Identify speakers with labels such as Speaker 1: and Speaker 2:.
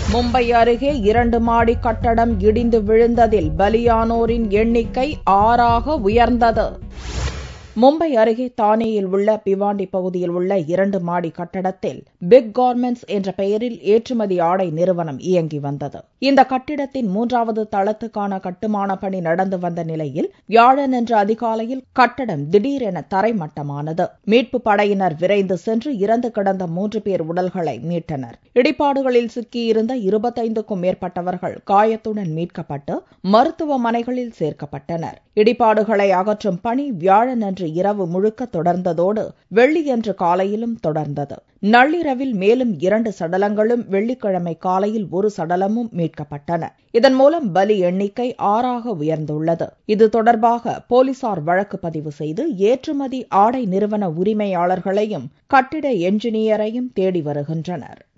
Speaker 1: மும்பை அருகே இரண்டு மாடி கட்டடம் இடிந்து விழுந்ததில் பலியானோரின் எண்ணிக்கை ஆறாக உயர்ந்தது மும்பை அருகே தானேயில் உள்ள பிவாண்டி பகுதியில் உள்ள இரண்டு மாடி கட்டடத்தில் பிக் கார்மெண்ட்ஸ் என்ற பெயரில் ஏற்றுமதி ஆடை நிறுவனம் இயங்கி வந்தது இந்த கட்டிடத்தின் மூன்றாவது தளத்துக்கான கட்டுமான பணி நடந்து வந்த நிலையில் வியாழனன்று அதிகாலையில் கட்டடம் திடீரென தரைமட்டமானது மீட்பு படையினர் விரைந்து சென்று இறந்து கிடந்த மூன்று பேர் உடல்களை மீட்டனர் இடிபாடுகளில் சிக்கியிருந்த இருபத்தைந்துக்கும் மேற்பட்டவர்கள் காயத்துடன் மீட்கப்பட்டு மருத்துவமனைகளில் சேர்க்கப்பட்டனர் இடிபாடுகளை அகற்றும் பணி வியாழனன்று இரவு முழுக்க தொடர்ந்ததோடு வெள்ளியன்று காலையிலும் தொடர்ந்தது நள்ளிரவில் மேலும் இரண்டு சடலங்களும் வெள்ளிக்கிழமை காலையில் ஒரு சடலமும் மீட்கப்பட்டன இதன் மூலம் பலி எண்ணிக்கை ஆறாக உயர்ந்துள்ளது இது தொடர்பாக போலீசார் வழக்கு பதிவு செய்து ஏற்றுமதி ஆடை நிறுவன உரிமையாளர்களையும் கட்டிட என்ஜினியரையும் தேடி வருகின்றனர்